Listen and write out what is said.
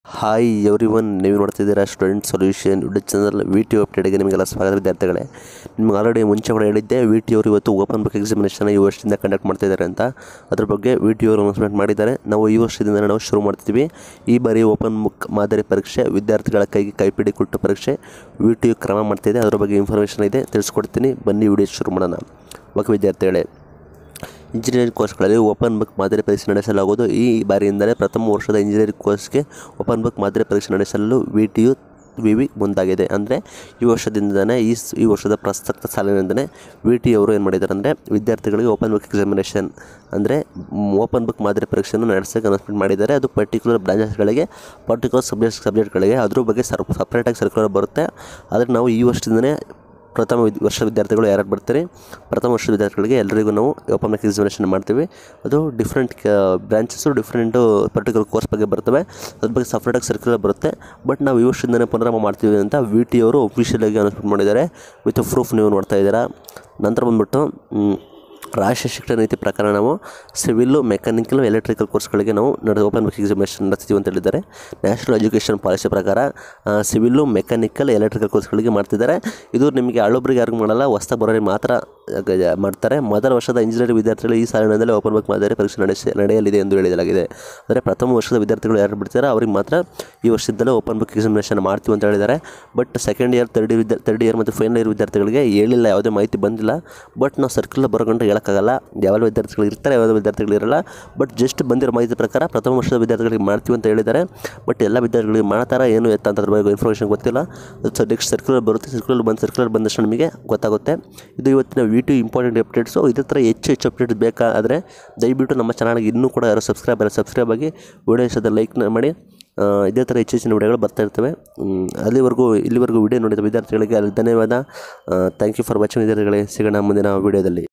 hi every one ನೀವು ನೋಡ್ತಿದ್ದೀರಾ student solution YouTube channel V T ಅಪ್ಡೇಟ್ಗೆ ನಿಮಗೆಲ್ಲ ಸ್ವಾಗತ ವಿದ್ಯಾರ್ಥಿಗಳೇ ನಿಮ್ಗೆ ಆಲ್ರೆಡಿ ಮುಂಚೆ ಕೂಡ ಹೇಳಿದ್ದೆ ವಿ ಟಿ ಅವರು ಇವತ್ತು ಓಪನ್ ಬುಕ್ ಎಕ್ಸಾಮಿನೇಷನ್ ಈ ವರ್ಷದಿಂದ ಕಂಡಕ್ಟ್ ಮಾಡ್ತಿದ್ದಾರೆ ಅಂತ ಅದ್ರ ಬಗ್ಗೆ ವಿ ಟಿ ಅವರು ಅನೌನ್ಸ್ಮೆಂಟ್ ಮಾಡಿದ್ದಾರೆ ನಾವು ಈ ವರ್ಷದಿಂದ ನಾವು ಶುರು ಮಾಡ್ತಿದ್ವಿ ಈ ಬಾರಿ ಓಪನ್ ಬುಕ್ ಮಾದರಿ ಪರೀಕ್ಷೆ ವಿದ್ಯಾರ್ಥಿಗಳ ಕೈಗೆ ಕೈಪಿಡಿ ಕೊಟ್ಟು ಪರೀಕ್ಷೆ ವಿ ಟಿ ಯು ಕ್ರಮ ಮಾಡ್ತಿದೆ ಅದ್ರ ಬಗ್ಗೆ ಇನ್ಫಾರ್ಮೇಷನ್ ಇದೆ ತಿಳಿಸ್ಕೊಡ್ತೀನಿ ಬನ್ನಿ ವಿಡಿಯೋ ಶುರು ಮಾಡೋಣ ಓಕೆ ವಿದ್ಯಾರ್ಥಿಗಳೇ ಇಂಜಿನಿಯರಿಂಗ್ ಕೋರ್ಸ್ಗಳಲ್ಲಿ ಓಪನ್ ಬುಕ್ ಮಾದರಿ ಪರೀಕ್ಷೆ ನಡೆಸಲಾಗುವುದು ಈ ಬಾರಿಯಿಂದಲೇ ಪ್ರಥಮ ವರ್ಷದ ಇಂಜಿನಿಯರಿಂಗ್ ಕೋರ್ಸ್ಗೆ ಓಪನ್ ಬುಕ್ ಮಾದರಿ ಪರೀಕ್ಷೆ ನಡೆಸಲು ವಿ ಟಿ ಯು ವಿ ವಿ ಮುಂದಾಗಿದೆ ಅಂದರೆ ಈ ವರ್ಷದಿಂದಲೇ ಈ ಸ್- ಈ ವರ್ಷದ ಪ್ರಸಕ್ತ ಸಾಲಿನಿಂದಲೇ ವಿ ಟಿ ಅವರು ಏನು ಮಾಡಿದ್ದಾರೆ ಅಂದರೆ ವಿದ್ಯಾರ್ಥಿಗಳಿಗೆ ಓಪನ್ ಬುಕ್ ಎಕ್ಸಾಮಿನೇಷನ್ ಅಂದರೆ ಓಪನ್ ಬುಕ್ ಮಾದರಿ ಪರೀಕ್ಷೆಯನ್ನು ನಡೆಸೋಕೆ ಅನೌನ್ಸ್ಮೆಂಟ್ ಮಾಡಿದ್ದಾರೆ ಅದು ಪರ್ಟಿಕ್ಯುಲರ್ ಬ್ರಾಂಚಸ್ಗಳಿಗೆ ಪರ್ಟಿಕ್ಯುಲರ್ ಸಬ್ಜೆಕ್ಟ್ ಸಬ್ಜೆಕ್ಟ್ಗಳಿಗೆ ಅದ್ರ ಬಗ್ಗೆ ಸರ್ ಸಪ್ರೇಟಾಗಿ ಸರ್ಕ್ಯುಲರ್ ಬರುತ್ತೆ ಆದರೆ ನಾವು ಈ ವರ್ಷದಿಂದಲೇ ಪ್ರಥಮ ವಿದ್ ವರ್ಷ ವಿದ್ಯಾರ್ಥಿಗಳು ಯಾರ್ಯಾರು ಬರ್ತಾರೆ ಪ್ರಥಮ ವರ್ಷದ ವಿದ್ಯಾರ್ಥಿಗಳಿಗೆ ಎಲ್ಲರಿಗೂ ನಾವು ಓಪನ್ ಬುಕ್ ಎಕ್ಸಾಮಿನೇಷನ್ ಮಾಡ್ತೀವಿ ಅದು different branches different particular course ಬಗ್ಗೆ ಬರ್ತವೆ ಅದ್ರ ಬಗ್ಗೆ ಸಪ್ರೇಟಾಗಿ ಸರ್ಕ್ಯುಲರ್ ಬರುತ್ತೆ ಬಟ್ ನಾವು ಈ ವರ್ಷದಿಂದನೇ ಪುನರಾಮ ಮಾಡ್ತೀವಿ ಅಂತ ವಿ ಟಿ ಅವರು ಒಫಿಷಿಯಲಾಗಿ ಅನೌನ್ಸ್ಮೆಂಟ್ ಮಾಡಿದ್ದಾರೆ ವಿತ್ ಪ್ರೂಫ್ ನೀವು ನೋಡ್ತಾ ಇದ್ದೀರಾ ನಂತರ ಬಂದ್ಬಿಟ್ಟು ಮ್, ರಾಷ್ಟ್ರೀಯ ಶಿಕ್ಷಣ ನೀತಿ ಪ್ರಕಾರ ನಾವು ಸಿವಿಲ್ಲು ಮೆಕ್ಯಾನಿಕಲ್ ಎಲೆಕ್ಟ್ರಿಕಲ್ ಕೋರ್ಸ್ಗಳಿಗೆ ನಾವು ನಡೆ ಓಪನ್ ಬುಕ್ ಎಕ್ಸಾಮಿನೇಷನ್ ನಡೆಸ್ತೀವಿ ಅಂತ ಹೇಳಿದ್ದಾರೆ ನ್ಯಾಷನಲ್ ಎಜುಕೇಷನ್ ಪಾಲಿಸಿ ಪ್ರಕಾರ ಆ, ಸಿವಿಲ್ಲು ಮೆಕ್ಯಾನಿಕಲ್ ಎಲೆಕ್ಟ್ರಿಕಲ್ ಕೋರ್ಸ್ಗಳಿಗೆ ಮಾಡ್ತಿದ್ದಾರೆ ಇದು ನಿಮಗೆ ಹಳ್ಳೊಬ್ರಿಗೆ ಯಾರಿಗೂ ಮಾಡಲ್ಲ ಹೊಸ್ದಾಗಿ ಬರೋರಿಗೆ ಮಾತ್ರ ಆಗ- ಮಾಡ್ತಾರೆ ಮೊದಲ ವರ್ಷದ ಇಂಜಿನಿಯರಿಂಗ್ ವಿದ್ಯಾರ್ಥಿಗಳು ಈ ಸಾಲಿನಲ್ಲಿ ಓಪನ್ ಬುಕ್ ಮಾದರಿ ಪರೀಕ್ಷೆ ನಡೆಸಿ ನಡೆಯಲಿದೆ ಎಂದು ಹೇಳಿಸಲಾಗಿದೆ ಅಂದರೆ ಪ್ರಥಮ ವರ್ಷದ ವಿದ್ಯಾರ್ಥಿಗಳು ಯಾರು ಬಿಡ್ತಾರೆ ಅವ್ರಿಗೆ ಮಾತ್ರ ಈ ವರ್ಷದಿಂದಲೇ ಓಪನ್ ಬುಕ್ ಎಕ್ಸಾಮಿನೇಷನ್ ಮಾಡ್ತೀವಿ ಅಂತ ಹೇಳಿದ್ದಾರೆ ಬಟ್ ಸೆಕೆಂಡ್ ಇಯರ್ ತರ್ಡ್ ವಿದ್ಯಾ ತರ್ಡ್ ಇಯರ್ ಮತ್ತು ಫೈನಲ್ ಇಯರ್ ವಿದ್ಯಾರ್ಥಿಗಳಿಗೆ ಹೇಳಿಲ್ಲ ಯಾವುದೇ ಮಾಹಿತಿ ಬಂದಿಲ್ಲ ಬಟ್ ನಾವು ಸರ್ಕಲ್ ಬರೋಗಂಟು ಹೇಳೋಕ್ಕಾಗಲ್ಲ ಯಾವ ವಿದ್ಯಾರ್ಥಿಗಳು ಇರ್ತಾರೆ ಯಾವ ವಿದ್ಯಾರ್ಥಿಗಳು ಇರಲ್ಲ ಬಟ್ ಜಸ್ಟ್ ಬಂದಿರೋ ಮಾಹಿತಿ ಪ್ರಕಾರ ಪ್ರಥಮ ವರ್ಷದ ವಿದ್ಯಾರ್ಥಿಗಳಿಗೆ ಮಾಡ್ತೀವಿ ಅಂತ ಹೇಳಿದ್ದಾರೆ ಬಟ್ ಎಲ್ಲ ವಿದ್ಯಾರ್ಥಿಗಳಿಗೆ ಮಾಡ್ತಾರಾ ಏನು ಎತ್ತ ಅಂತ ಅದ್ರ ಬಗ್ಗೆ ಇನ್ಫಾರ್ಮೇಷನ್ ಗೊತ್ತಿಲ್ಲ ಅದು ನೆಕ್ಸ್ಟ್ ಸರ್ಕ್ಯುಲರ್ ಬರುತ್ತೆ ಸರ್ಕ್ಯುಲರ್ ಬಂದು ಸರ್ಕ್ಯುಲರ್ ಬಂದಷ್ಟು ನಮಗೆ ಗೊತ್ತಾಗುತ್ತೆ ಇದು ಇವತ್ತಿನ ವಿ ಟು ಇಂಪಾರ್ಟೆಂಟ್ ಅಪ್ಡೇಟ್ಸು ಇದೇ ಥರ ಹೆಚ್ಚು ಹೆಚ್ಚು ಅಪ್ಡೇಟ್ ಬೇಕಾದರೆ ದಯವಿಟ್ಟು ನಮ್ಮ ಚಾನಲ್ಗೆ ಇನ್ನೂ ಕೂಡ ಯಾರು ಸಬ್ಸ್ಕ್ರೈಬ್ ಅಲ್ಲ ಸಬ್ಸ್ಕ್ರೈಬ್ ಆಗಿ ವಿಡಿಯೋ ಇಷ್ಟದ ಲೈಕ್ ಮಾಡಿ ಆ, ಇದೇ ಥರ ಹೆಚ್ಚು ಹೆಚ್ಚಿನ ವಿಡಿಯೋಗಳು ಬರ್ತಾ ಇರ್ತವೆ ಹ್ಮ್, ಅಲ್ಲಿವರೆಗೂ ಇಲ್ಲಿವರೆಗೂ ವಿಡಿಯೋ ನೋಡಿದ ವಿದ್ಯಾರ್ಥಿಗಳಿಗೆ ಅಲ್ಲಿ ಧನ್ಯವಾದ ಥ್ಯಾಂಕ್ ಯು ಫಾರ್ ವಾಚಿಂಗ್ ವಿದ್ಯಾರ್ಥಿಗಳಿಗೆ ಸಿಗೋಣ ಮುಂದಿನ ವಿಡಿಯೋದಲ್ಲಿ